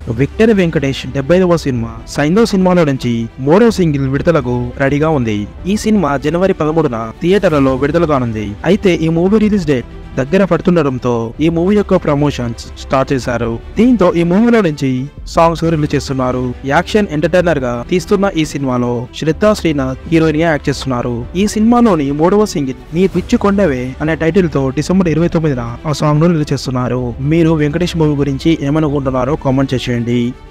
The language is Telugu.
విక్టర్ వెంకటేష్ డెబ్బై ఐదవ సినిమా సైందో సినిమాలో నుంచి మూడవ సింగిల్ విడుదలకు రెడీగా ఉంది ఈ సినిమా జనవరి పదమూడున థియేటర్లలో విడుదల కానుంది అయితే ఈ మూవీ రిలీజ్ డేట్ దగ్గర పడుతుండడంతో ఈ మూవీ యొక్క ప్రమోషన్స్ స్టార్ట్ చేశారు దీంతో ఈ మూవీలో నుంచి సాంగ్స్ రిలీజ్ చేస్తున్నారు యాక్షన్ ఎంటర్టైనర్ గా తీస్తున్న ఈ సినిమాలో శ్రద్ధా శ్రీనాథ్ హీరోయిన్ గా యాక్ట్ చేస్తున్నారు ఈ సినిమాలోని మూడవ సింగిల్ నీ పిచ్చి కొండవే అనే టైటిల్ తో డిసెంబర్ ఇరవై తొమ్మిదిన ఆ సాంగ్ ను రిలీజ్ చేస్తున్నారు మీరు వెంకటేష్ మూవీ గురించి ఏమనుకుంటున్నారో కామెంట్ చేసేయండి